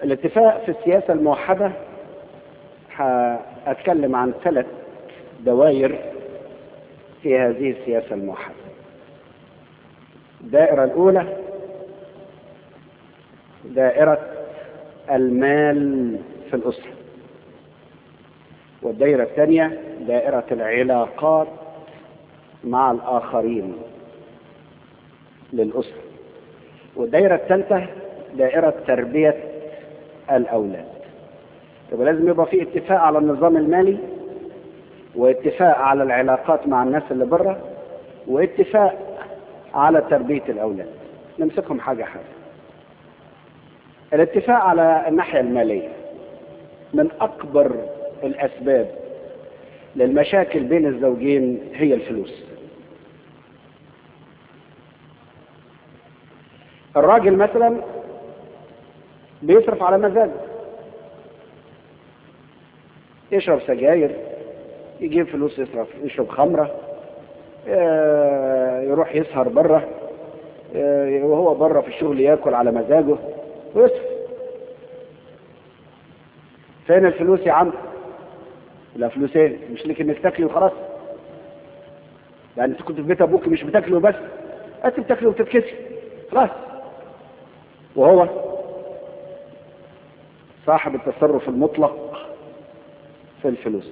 الاتفاق في السياسة الموحدة هأتكلم عن ثلاث دوائر في هذه السياسة الموحدة الدائرة الأولى دائرة المال في الأسرة والدائرة الثانية دائرة العلاقات مع الآخرين للأسرة والدائرة الثالثة دائرة تربية الأولاد يبقى لازم يبقى في اتفاق على النظام المالي واتفاق على العلاقات مع الناس اللي بره واتفاق على تربية الأولاد نمسكهم حاجة حاجة الاتفاق على الناحية المالية من أكبر الأسباب للمشاكل بين الزوجين هي الفلوس الراجل مثلا بيصرف على مزاجه يشرب سجاير يجيب فلوس يصرف يشرب خمرة يروح يسهر بره وهو بره في الشغل ياكل على مزاجه ويصرف فين الفلوس يا عم لا فلوسين مش ليك انك تاكلي وخلاص يعني انت كنت في بيت ابوك مش بتاكلي وبس انت بتاكلي وبتتكسي خلاص وهو صاحب التصرف المطلق في الفلوس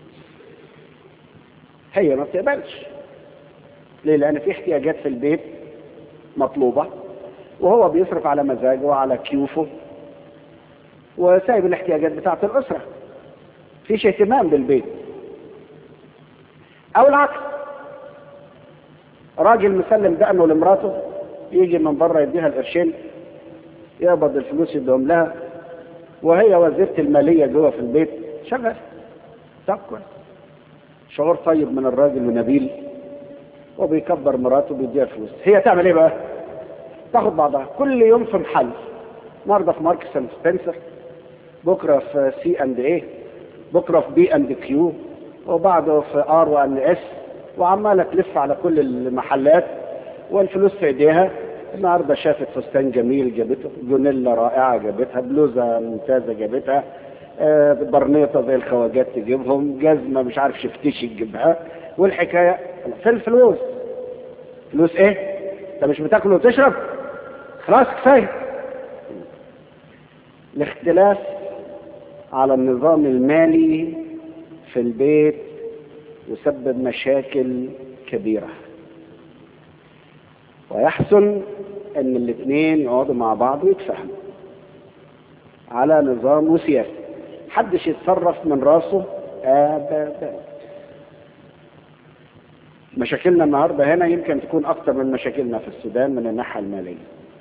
هي ما بتقبلش ليه لان في احتياجات في البيت مطلوبة وهو بيصرف على مزاجه وعلى كيوفه وسايب الاحتياجات بتاعة الأسرة فيش اهتمام بالبيت أو العكس راجل مسلم دقنه لمراته يجي من بره يديها القرشين يقبض الفلوس يدهم لها وهي وزيرة المالية جوه في البيت شغال طب كويس شعور طيب من الراجل ونبيل وبيكبر مراته وبيديها فلوس هي تعمل ايه بقى تاخد بعضها كل يوم في محل النهارده في ماركس اند سبنسر بكره في سي اند ايه بكره في بي اند كيو وبعده في ار وان اس وعماله تلف على كل المحلات والفلوس في ايديها النهارده شافت فستان جميل جابته جونيلا رائعه جابتها بلوزه ممتازه جابتها آه برنيطه زي الخواجات تجيبهم جزمه مش عارف شفتيش تجيبها والحكايه في الفلوس فلوس ايه؟ انت مش بتاكل وتشرب؟ خلاص كفايه الاختلاف على النظام المالي في البيت يسبب مشاكل كبيره ويحسن ان الاثنين يقعدوا مع بعض ويتفاهموا على نظام وسياسه محدش يتصرف من راسه ابدا مشاكلنا النهارده هنا يمكن تكون اكتر من مشاكلنا في السودان من الناحيه الماليه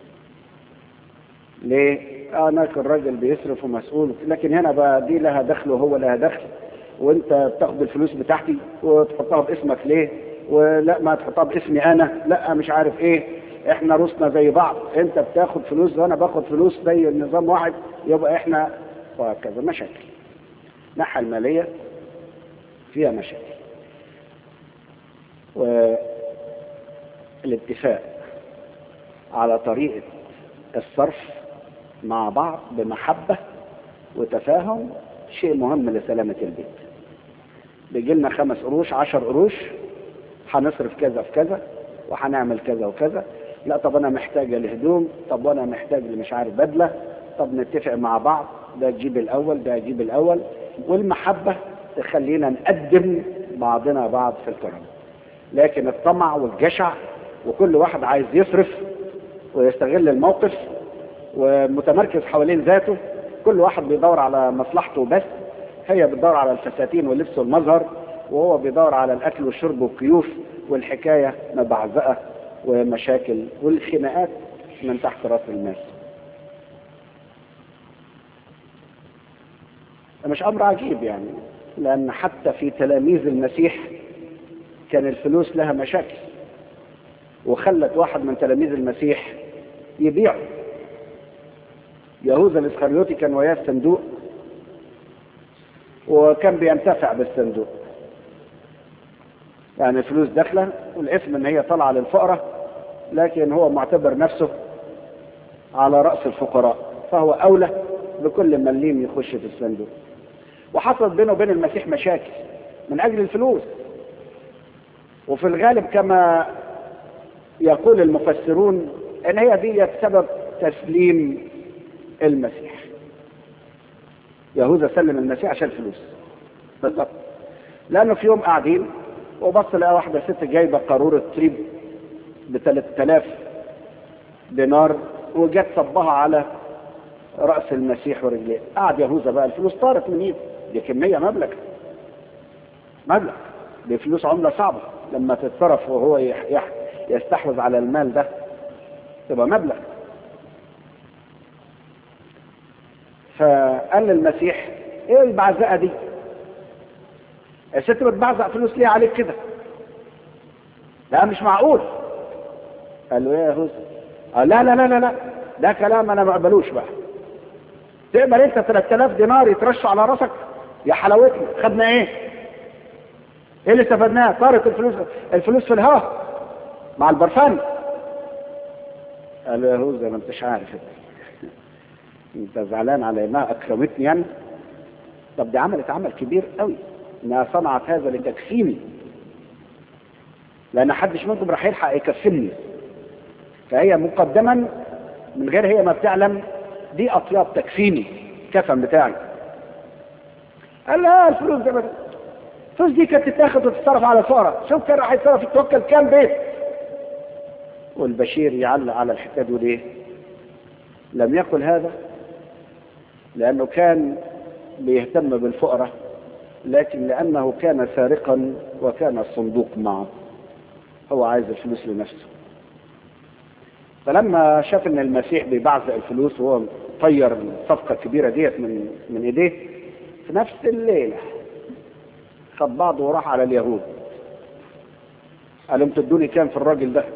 ليه اه هناك الراجل بيصرف ومسؤول لكن هنا بقى دي لها دخل وهو لها دخل وانت بتاخد الفلوس بتاعتي وتحطها باسمك ليه ولا ما تحطها باسمي انا لا مش عارف ايه احنا روسنا زي بعض انت بتاخد فلوس وانا باخد فلوس زي النظام واحد يبقى احنا وهكذا مشاكل الناحيه الماليه فيها مشاكل والاتفاق على طريقه الصرف مع بعض بمحبه وتفاهم شيء مهم لسلامه البيت بيجي لنا خمس قروش عشر قروش هنصرف كذا في كذا وهنعمل كذا وكذا لا طب انا محتاجه لهدوم طب وانا محتاج مش عارف بدله طب نتفق مع بعض ده تجيب الاول ده يجيب الاول والمحبه تخلينا نقدم بعضنا بعض في الكرم لكن الطمع والجشع وكل واحد عايز يصرف ويستغل الموقف ومتمركز حوالين ذاته كل واحد بيدور على مصلحته بس هي بتدور على الفساتين واللبس والمظهر وهو بيدور على الاكل والشرب والكيوف والحكايه مبعزقه ومشاكل والخناقات من تحت راس الناس. مش امر عجيب يعني لان حتى في تلاميذ المسيح كان الفلوس لها مشاكل وخلت واحد من تلاميذ المسيح يبيعه يهوذا الاسخريوطي كان وياه الصندوق وكان بينتفع بالصندوق يعني الفلوس داخله والاسم ان هي طالعه للفقراء لكن هو معتبر نفسه على راس الفقراء فهو اولى بكل مليم يخش في الصندوق وحصلت بينه وبين المسيح مشاكل من اجل الفلوس وفي الغالب كما يقول المفسرون ان هي دي سبب تسليم المسيح يهوذا سلم المسيح عشان الفلوس بالضبط لانه في يوم قاعدين وبص لقى واحده ست جايبه قاروره تريب ب 3000 دينار وجت صبها على راس المسيح ورجليه قعد يهوذا بقى الفلوس طارت من ايده دي كميه مبلغ مبلغ دي فلوس عمله صعبه لما تتصرف وهو يح يح يستحوذ على المال ده تبقى مبلغ فقال للمسيح ايه البعزقه دي الست بتبعزق فلوس ليه عليك كده لا مش معقول قال له ايه يا هوز قال لا لا لا لا لا ده كلام انا ما اقبلوش بقى تقبل انت 3000 دينار يترشوا على راسك يا حلاوتنا خدنا ايه ايه اللي استفدناه طارت الفلوس الفلوس في الهواء مع البرفان قال له يا هوزة ما انتش عارف انت زعلان على انها اكرمتني يعني طب دي عملت عمل كبير قوي انها صنعت هذا لتكفيني لان حدش منكم راح يلحق يكفني فهي مقدما من غير هي ما بتعلم دي اطياب تكفيني كفن بتاعي قال لا الفلوس ده الفلوس دي كانت تتاخد وتتصرف على الفقراء شوف كان راح يتصرف يتوكل كام بيت والبشير يعلق على الحكايه دي ليه لم يقل هذا لانه كان بيهتم بالفقراء لكن لانه كان سارقا وكان الصندوق معه هو عايز الفلوس لنفسه فلما شاف ان المسيح بيبعزق الفلوس وهو طير الصفقه الكبيره ديت من من ايديه في نفس الليله خد بعضه وراح على اليهود قال لهم تدوني كام في الراجل ده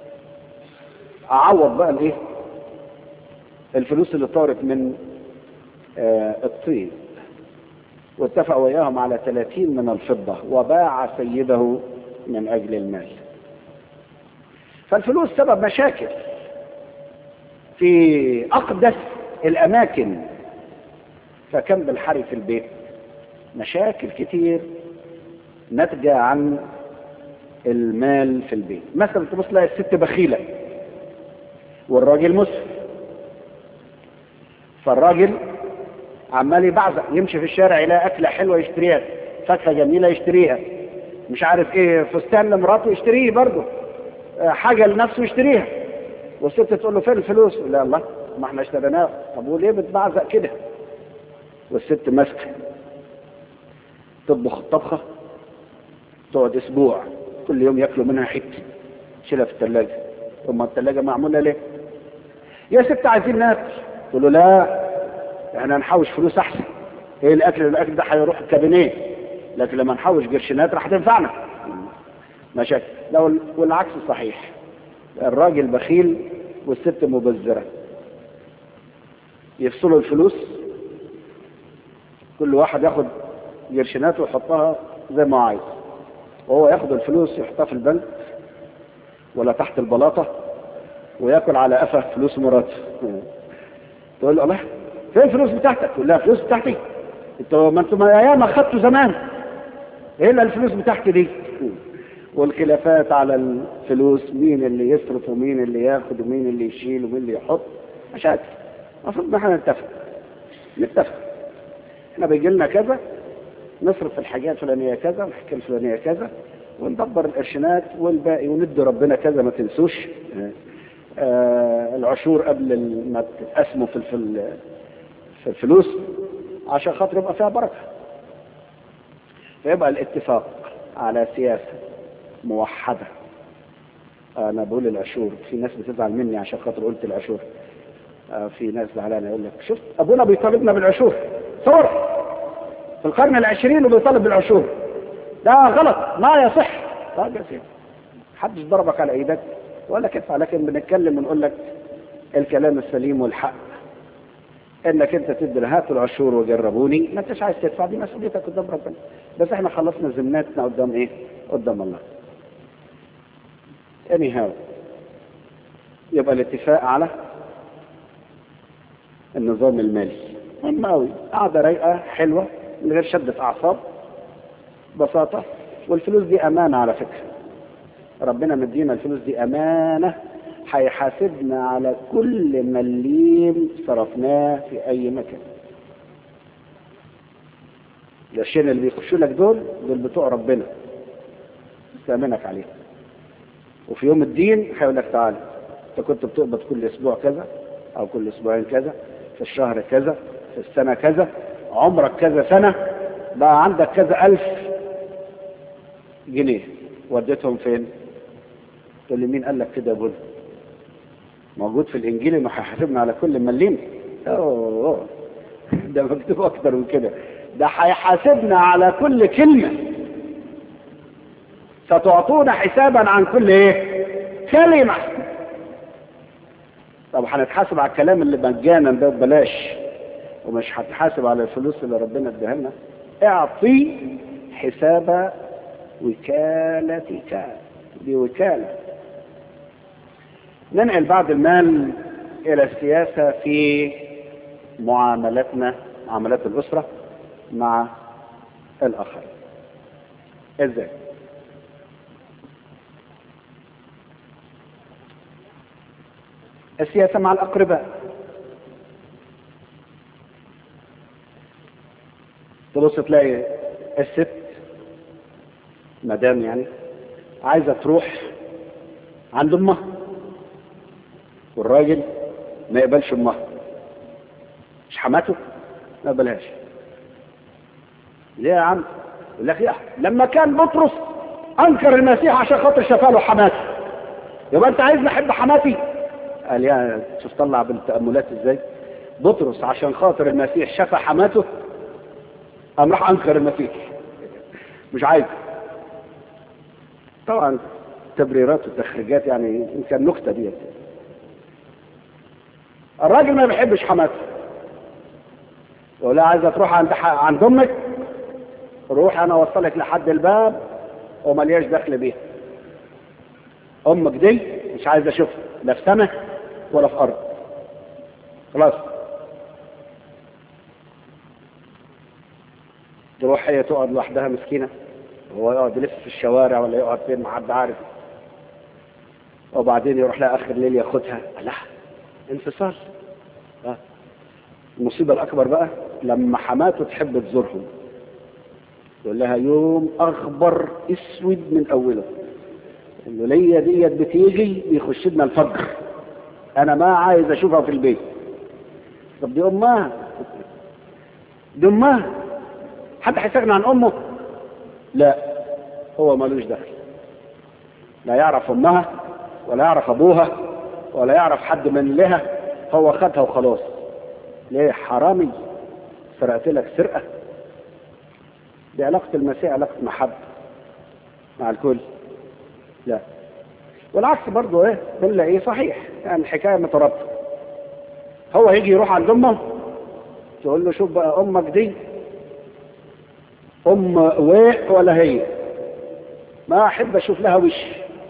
اعوض بقى الايه الفلوس اللي طارت من آه الطين واتفق وياهم على 30 من الفضة وباع سيده من أجل المال فالفلوس سبب مشاكل في أقدس الأماكن فكم بالحري في البيت مشاكل كتير ناتجة عن المال في البيت مثلا تبص لها الست بخيلة والراجل مسرف فالراجل عمال يبعزق يمشي في الشارع يلاقي أكلة حلوة يشتريها فاكهة جميلة يشتريها مش عارف ايه فستان لمراته يشتريه برضه حاجة لنفسه يشتريها والست تقول له فين الفلوس لا الله ما احنا اشتريناه طب وليه بتبعزق كده والست ماسكه تطبخ الطبخة تقعد اسبوع كل يوم ياكلوا منها حته شيلها في الثلاجة ثم الثلاجة معمولة ليه يا ست عايزين ناكل تقول له لا احنا نحوش فلوس احسن ايه الاكل الاكل ده هيروح الكابينيه لكن لما نحوش قرشينات راح تنفعنا مشاكل لو والعكس صحيح الراجل بخيل والست مبذره يفصلوا الفلوس كل واحد ياخد قرشينات ويحطها زي ما عايز وهو ياخد الفلوس يحطها في البنك ولا تحت البلاطه وياكل على قفا فلوس مراته تقول له الله فين الفلوس بتاعتك؟ تقول لها الفلوس بتاعتي انتوا ما انتوا ما ايام اخدتوا زمان ايه اللي الفلوس بتاعتي دي؟ والخلافات على الفلوس مين اللي يصرف ومين اللي ياخد ومين اللي يشيل ومين اللي يحط مشاكل المفروض ان احنا نتفق نتفق احنا بيجي لنا كذا نصرف في الحاجات الفلانيه كذا والحكايه الفلانيه كذا وندبر القرشينات والباقي وندي ربنا كذا ما تنسوش آه العشور قبل ما تقسموا في في الفلوس عشان خاطر يبقى فيها بركه فيبقى الاتفاق على سياسه موحده انا بقول العشور في ناس بتزعل مني عشان خاطر قلت العشور آه في ناس زعلانه يقول لك شفت ابونا بيطالبنا بالعشور صور في القرن العشرين وبيطالب بالعشور ده غلط ما يصح طيب يا سيدي محدش ضربك على ايدك ولا كدفع لكن بنتكلم ونقول لك الكلام السليم والحق انك انت تدي هاتوا العشور وجربوني ما انتش عايز تدفع دي مسؤوليتك قدام ربنا بس احنا خلصنا ذمتنا قدام ايه قدام الله anyhow يبقى الاتفاق على النظام المالي مهم قوي قاعدة رايقة حلوة من غير شدة أعصاب ببساطة والفلوس دي أمانة على فكرة ربنا مدينا الفلوس دي أمانة هيحاسبنا على كل مليم صرفناه في أي مكان القرشين اللي بيخشوا لك دول دول بتوع ربنا استأمنك عليهم وفي يوم الدين هيقول لك تعالى انت كنت بتقبض كل اسبوع كذا او كل اسبوعين كذا في الشهر كذا في السنه كذا عمرك كذا سنه بقى عندك كذا الف جنيه وديتهم فين تقول لي مين قال لك كده يا بول موجود في الانجيل انه هيحاسبنا على كل مليم اوه ده مكتوب اكتر من كده ده هيحاسبنا على كل كلمه ستعطون حسابا عن كل ايه كلمة طب هنتحاسب على الكلام اللي مجانا ده ببلاش ومش هتحاسب على الفلوس اللي ربنا اداها لنا اعطي حساب وكالتك دي وكالة ننقل بعض المال الى السياسة في معاملتنا معاملات الاسرة مع الاخرين ازاي السياسة مع الأقرباء تبص تلاقي الست مدام يعني عايزة تروح عند أمها والراجل ما يقبلش أمها مش حماته ما يقبلهاش ليه يا عم يقول لك يا لما كان بطرس أنكر المسيح عشان خاطر شفاله حماته يبقى أنت عايز نحب حماتي قال يا شوف طلع بالتأملات ازاي بطرس عشان خاطر المسيح شفى حماته قام راح انكر المسيح مش عايز طبعا تبريرات وتخريجات يعني يمكن نكته دي الراجل ما بيحبش حماته يقول لها عايزه تروح عند عند امك روح انا اوصلك لحد الباب وملياش دخل بيها امك دي مش عايز اشوفها لا في سماء ولا في ارض خلاص تروح هي تقعد لوحدها مسكينه هو يقعد يلف في الشوارع ولا يقعد فين ما حد عارف وبعدين يروح لها اخر الليل ياخدها لا انفصال آه. المصيبه الاكبر بقى لما حماته تحب تزورهم يقول لها يوم اخبر اسود من اوله الولية ديت بتيجي بيخش لنا الفجر انا ما عايز اشوفها في البيت طب دي امها دي امها حد هيستغنى عن امه لا هو ملوش دخل لا يعرف امها ولا يعرف ابوها ولا يعرف حد من لها هو خدها وخلاص ليه حرامي سرقت لك سرقه دي علاقه المسيح علاقه محبه مع الكل لا والعكس برضه ايه بنلاقيه صحيح يعني الحكايه مترابطه هو يجي يروح عند امه تقول له شوف بقى امك دي ام ويق ولا هي ما احب اشوف لها وش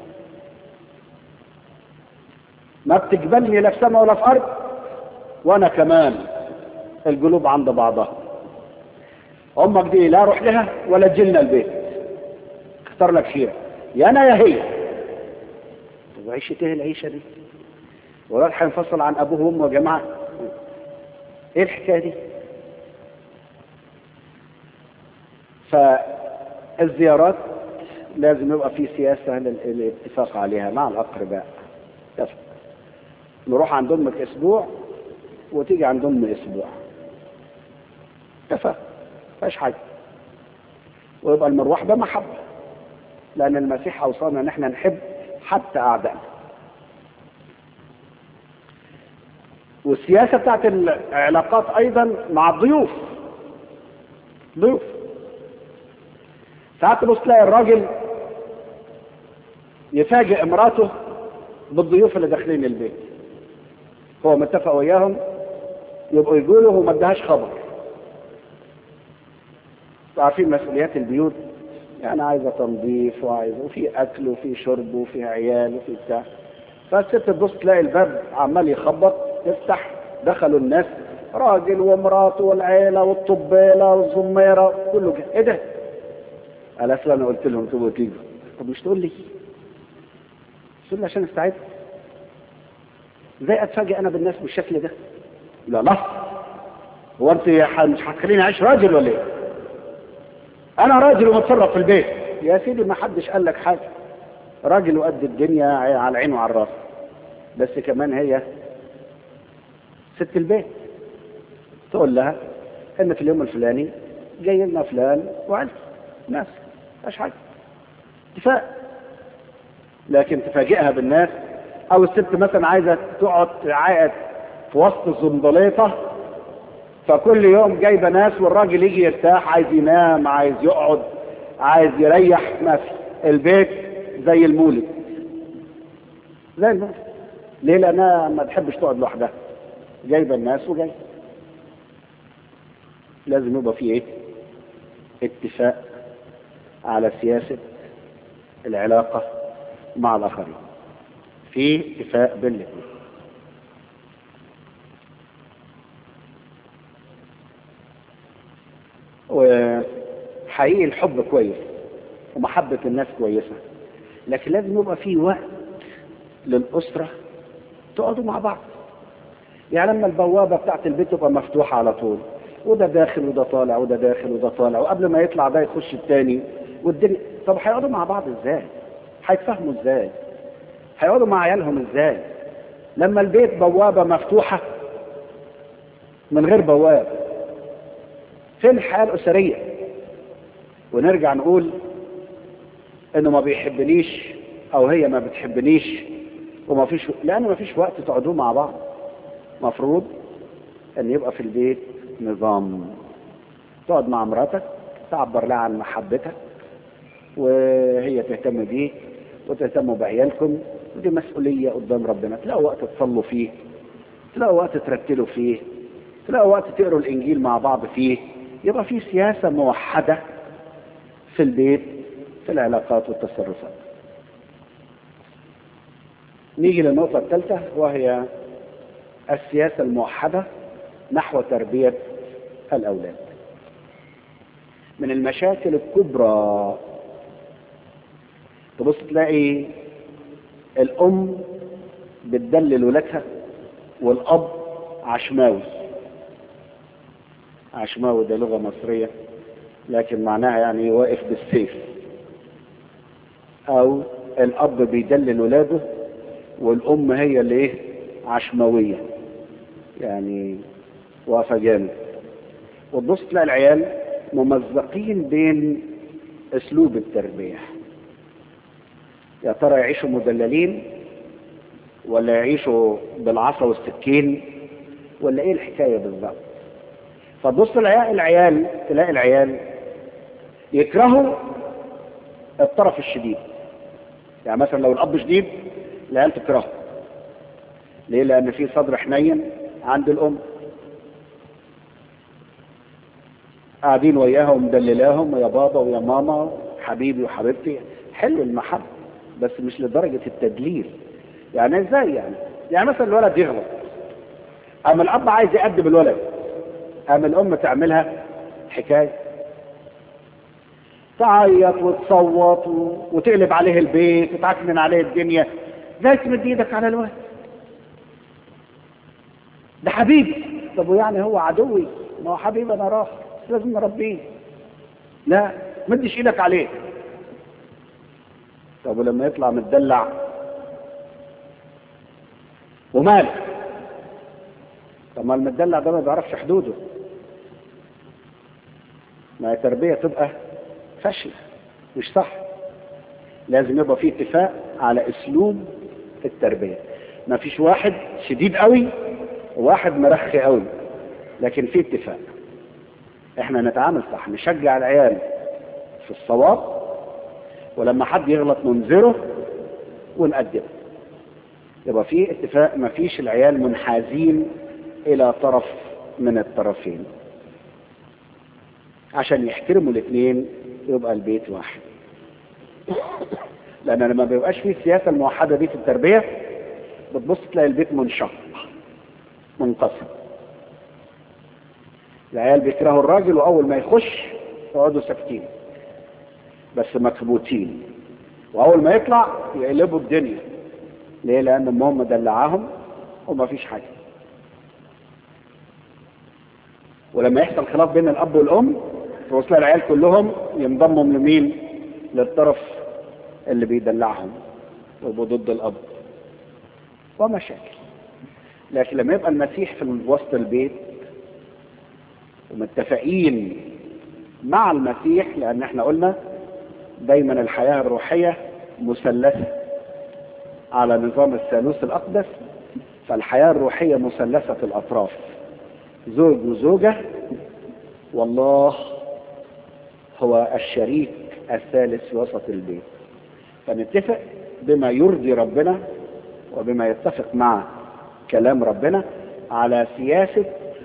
ما بتقبلني لا في سماء ولا في ارض وانا كمان القلوب عند بعضها امك دي لا اروح لها ولا تجيلنا البيت اختار لك شيء يا انا يا هي طب عيشة ايه العيشة دي ولاد هينفصل عن ابوه وامه يا جماعة ايه الحكاية دي فالزيارات لازم يبقى في سياسة للاتفاق عليها مع الأقرباء اتفق نروح عند أمك أسبوع وتيجي عند أم أسبوع اتفق فاش حاجة ويبقى المروح بمحبة لأن المسيح أوصانا إن احنا نحب حتى أعدائنا والسياسة بتاعت العلاقات أيضا مع الضيوف ضيوف ساعات تبص تلاقي الراجل يفاجئ امراته بالضيوف اللي داخلين البيت هو متفق وياهم يبقوا يقولوا هو ما ادهاش خبر عارفين مسؤوليات البيوت يعني عايزه تنظيف وعايزه وفي اكل وفي شرب وفي عيال وفي بتاع فالست تبص تلاقي الباب عمال يخبط تفتح دخلوا الناس راجل ومراته والعيلة والطبيلة والزميرة كله كده ايه ده؟ قال اصل انا قلت لهم تبقوا تيجوا طب مش تقول لي تقول لي عشان استعد ازاي اتفاجئ انا بالناس بالشكل ده؟ لا لا هو انت مش هتخليني اعيش راجل ولا ايه؟ انا راجل ومتصرف في البيت يا سيدي ما حدش قال لك حاجه راجل وقد الدنيا على العين وعلى الراس بس كمان هي ست البيت تقول لها ان في اليوم الفلاني جاي لنا فلان وعلت ناس مش حاجه اتفاق لكن تفاجئها بالناس او الست مثلا عايزه تقعد تعاقد في وسط الزنبليطه فكل يوم جايبه ناس والراجل يجي يرتاح عايز ينام عايز يقعد عايز يريح ما في البيت زي المولد زي المولد ليه لانها ما تحبش تقعد لوحدها جايبه الناس وجاي لازم يبقى في ايه اتفاق على سياسه العلاقه مع الاخرين في اتفاق بين الاثنين وحقيقي الحب كويس ومحبة الناس كويسة لكن لازم يبقى في وقت للأسرة تقعدوا مع بعض يعني لما البوابة بتاعت البيت تبقى مفتوحة على طول وده داخل وده طالع وده داخل وده طالع وقبل ما يطلع ده يخش التاني والدنيا طب هيقعدوا مع بعض ازاي؟ هيتفاهموا ازاي؟ هيقعدوا مع عيالهم ازاي؟ لما البيت بوابة مفتوحة من غير بواب فين الحياة الأسرية ونرجع نقول انه ما بيحبنيش او هي ما بتحبنيش وما فيش لان ما فيش وقت تقعدوا مع بعض مفروض ان يبقى في البيت نظام تقعد مع مراتك تعبر لها عن محبتك وهي تهتم بيك وتهتموا بعيالكم ودي مسؤولية قدام ربنا تلاقوا وقت تصلوا فيه تلاقوا وقت ترتلوا فيه تلاقوا وقت تقروا الإنجيل مع بعض فيه يبقى في سياسة موحدة في البيت في العلاقات والتصرفات نيجي للنقطة الثالثة وهي السياسة الموحدة نحو تربية الأولاد من المشاكل الكبرى تبص تلاقي الأم بتدلل ولادها والأب عشماوي عشماوي ده لغة مصرية لكن معناها يعني واقف بالسيف أو الأب بيدلل ولاده والأم هي اللي إيه عشماوية يعني واقفة جامد وتبص تلاقي العيال ممزقين بين أسلوب التربية يا ترى يعيشوا مدللين ولا يعيشوا بالعصا والسكين ولا ايه الحكاية بالظبط فتبص العيال العيال تلاقي العيال يكرهوا الطرف الشديد يعني مثلا لو الاب شديد العيال تكرهه ليه لان في صدر حنين عند الام قاعدين وياها ومدللاهم يا بابا ويا ماما حبيبي وحبيبتي حلو المحبه بس مش لدرجه التدليل يعني ازاي يعني يعني مثلا الولد يغلط اما الاب عايز يأدب الولد اما الام تعملها حكايه تعيط وتصوت و... وتقلب عليه البيت وتعكنن عليه الدنيا ازاي تمد ايدك على الولد ده حبيبي طب ويعني هو عدوي ما هو حبيبي انا راح لازم نربيه لا مدش ايدك عليه طب ولما يطلع متدلع وماله طب ما المدلع ده ما بيعرفش حدوده ما هي تربيه تبقى فاشله مش صح لازم يبقى في اتفاق على اسلوب التربيه ما فيش واحد شديد قوي وواحد مرخي قوي لكن في اتفاق احنا نتعامل صح نشجع العيال في الصواب ولما حد يغلط ننذره ونقدمه يبقى في اتفاق ما فيش العيال منحازين الى طرف من الطرفين عشان يحترموا الاثنين يبقى البيت واحد لان لما بيبقاش فيه السياسه الموحده دي في التربيه بتبص تلاقي البيت منشق منقسم العيال بيكرهوا الراجل واول ما يخش يقعدوا ساكتين بس مكبوتين واول ما يطلع يقلبوا الدنيا ليه لان امهم مدلعاهم وما فيش حاجه ولما يحصل خلاف بين الاب والام توصل العيال كلهم ينضموا لمين للطرف اللي بيدلعهم ويبقوا ضد الاب ومشاكل لكن لما يبقى المسيح في وسط البيت ومتفقين مع المسيح لان احنا قلنا دايما الحياه الروحيه مثلثه على نظام الثالوث الاقدس فالحياه الروحيه مثلثه الاطراف زوج وزوجه والله هو الشريك الثالث في وسط البيت فنتفق بما يرضي ربنا وبما يتفق مع كلام ربنا على سياسة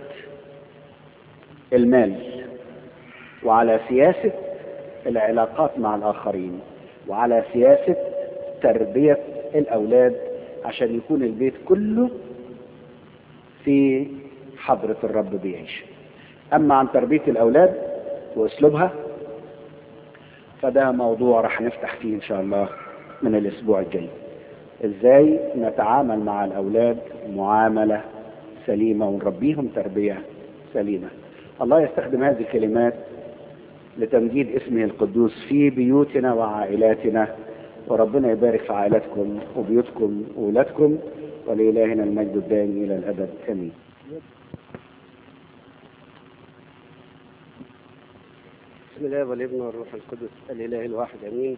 المال وعلى سياسة العلاقات مع الآخرين وعلى سياسة تربية الأولاد عشان يكون البيت كله في حضرة الرب بيعيش أما عن تربية الأولاد وأسلوبها فده موضوع راح نفتح فيه إن شاء الله من الأسبوع الجاي إزاي نتعامل مع الأولاد معاملة سليمة ونربيهم تربية سليمة الله يستخدم هذه الكلمات لتمجيد اسمه القدوس في بيوتنا وعائلاتنا وربنا يبارك في عائلاتكم وبيوتكم وولادكم ولإلهنا المجد الدائم إلى الأبد آمين بسم الله والابن والروح القدس الاله الواحد امين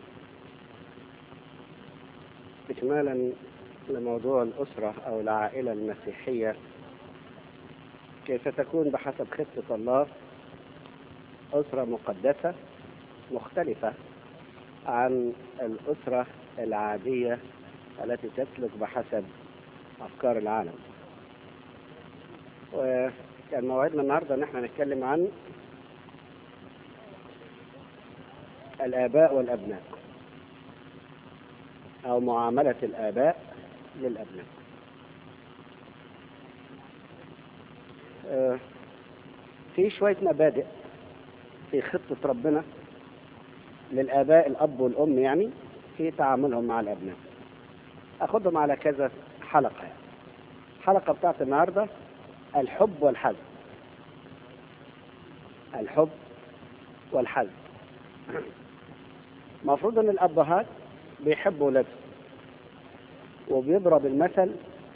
اكمالا لموضوع الاسره او العائله المسيحيه كيف تكون بحسب خطه الله اسره مقدسه مختلفه عن الاسره العاديه التي تسلك بحسب افكار العالم وكان موعدنا النهارده ان احنا نتكلم عن الآباء والأبناء أو معاملة الآباء للأبناء آه، في شوية مبادئ في خطة ربنا للآباء الأب والأم يعني في تعاملهم مع الأبناء أخذهم على كذا حلقة يعني. الحلقة بتاعت النهاردة الحب والحزم الحب والحزم المفروض ان الابهات بيحبوا ولادهم وبيضرب المثل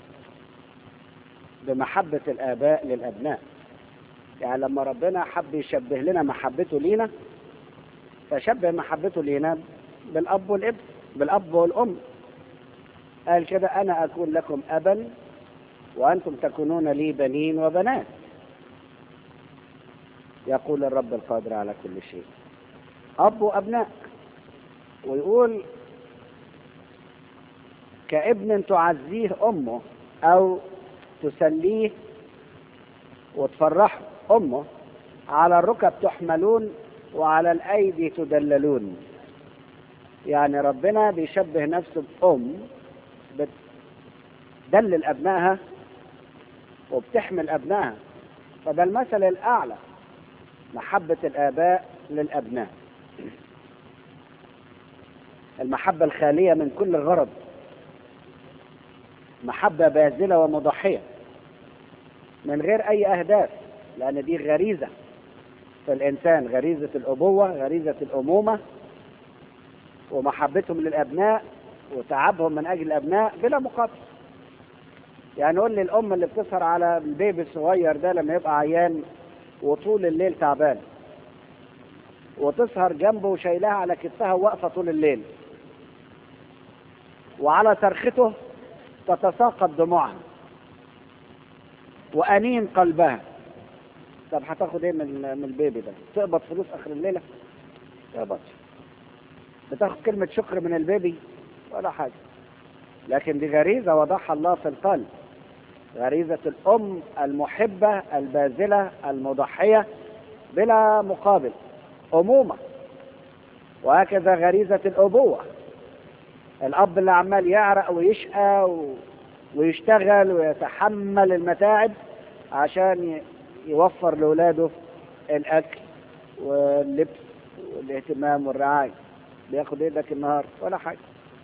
بمحبة الآباء للأبناء يعني لما ربنا حب يشبه لنا محبته لينا فشبه محبته لينا بالأب والابن بالأب والأم قال كده أنا أكون لكم أبا وأنتم تكونون لي بنين وبنات يقول الرب القادر على كل شيء أب وأبناء ويقول كابن تعزيه أمه أو تسليه وتفرحه أمه على الركب تحملون وعلى الأيدي تدللون يعني ربنا بيشبه نفسه بأم بتدلل أبنائها وبتحمل أبنائها فده المثل الأعلى محبة الآباء للأبناء المحبة الخالية من كل غرض محبة باذلة ومضحية من غير أي أهداف لأن دي غريزة في الإنسان غريزة الأبوة غريزة الأمومة ومحبتهم للأبناء وتعبهم من أجل الأبناء بلا مقابل يعني قول لي الأم اللي بتسهر على البيبي الصغير ده لما يبقى عيان وطول الليل تعبان وتسهر جنبه وشايلها على كتفها وواقفة طول الليل وعلى صرخته تتساقط دموعها وأنين قلبها طب هتاخد ايه من من البيبي ده؟ تقبض فلوس اخر الليله؟ تقبض بتاخد كلمه شكر من البيبي ولا حاجه لكن دي غريزه وضعها الله في القلب غريزه الام المحبه الباذله المضحيه بلا مقابل امومه وهكذا غريزه الابوه الاب اللي عمال يعرق ويشقى و... ويشتغل ويتحمل المتاعب عشان يوفر لاولاده الاكل واللبس والاهتمام والرعايه بياخد ايدك النهار ولا حاجه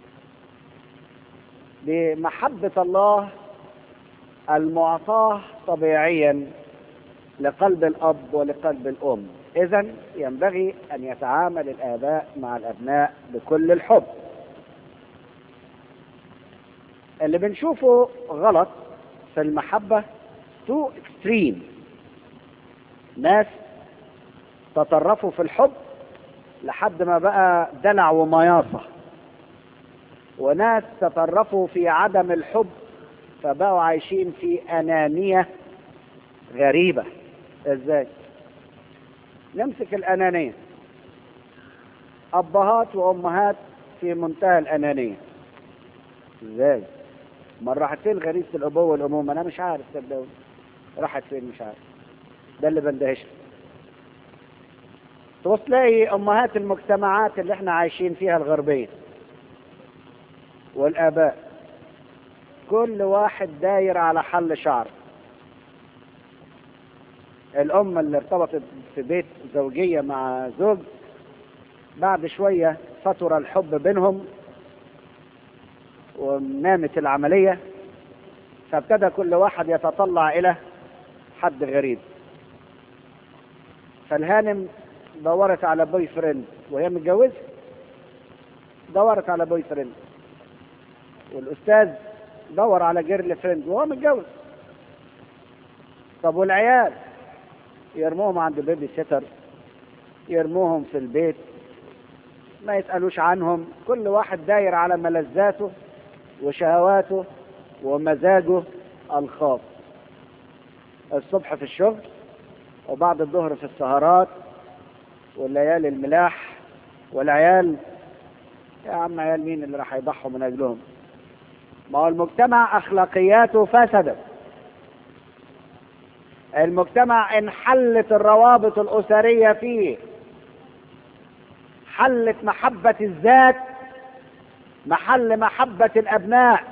بمحبه الله المعطاه طبيعيا لقلب الاب ولقلب الام اذا ينبغي ان يتعامل الاباء مع الابناء بكل الحب اللي بنشوفه غلط في المحبه تو اكستريم ناس تطرفوا في الحب لحد ما بقى دلع ومياصه وناس تطرفوا في عدم الحب فبقوا عايشين في انانيه غريبه ازاي نمسك الانانيه ابهات وامهات في منتهى الانانيه ازاي ما راحت فين غريزه الابوه والامومه انا مش عارف صدقوني راحت فين مش عارف ده اللي بندهش تبص تلاقي امهات المجتمعات اللي احنا عايشين فيها الغربيه والاباء كل واحد داير على حل شعر الام اللي ارتبطت في بيت زوجيه مع زوج بعد شويه فتر الحب بينهم ونامت العمليه فابتدى كل واحد يتطلع الى حد غريب فالهانم دورت على بوي فريند وهي متجوزه دورت على بوي فريند والاستاذ دور على جيرل فريند وهو متجوز طب والعيال يرموهم عند بيبي سيتر يرموهم في البيت ما يسألوش عنهم كل واحد داير على ملذاته وشهواته ومزاجه الخاص الصبح في الشغل وبعد الظهر في السهرات والليالي الملاح والعيال يا عم عيال مين اللي راح يضحوا من اجلهم ما هو المجتمع اخلاقياته فسدت المجتمع انحلت الروابط الاسريه فيه حلت محبه الذات محل محبه الابناء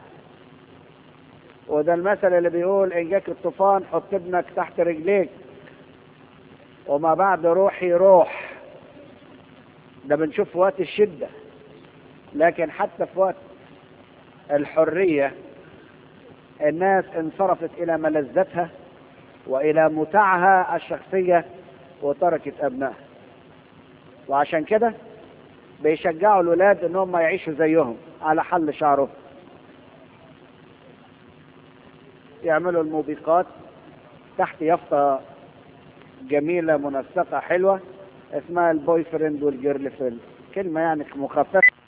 وده المثل اللي بيقول ان جاك الطوفان حط ابنك تحت رجليك وما بعد روحي روح ده بنشوف في وقت الشده لكن حتى في وقت الحريه الناس انصرفت الى ملذتها والى متعها الشخصيه وتركت ابنائها وعشان كده بيشجعوا الولاد ان هم يعيشوا زيهم على حل شعرهم يعملوا الموبقات تحت يافطه جميله منسقه حلوه اسمها البوي فريند والجيرل فريند كلمه يعني مخففه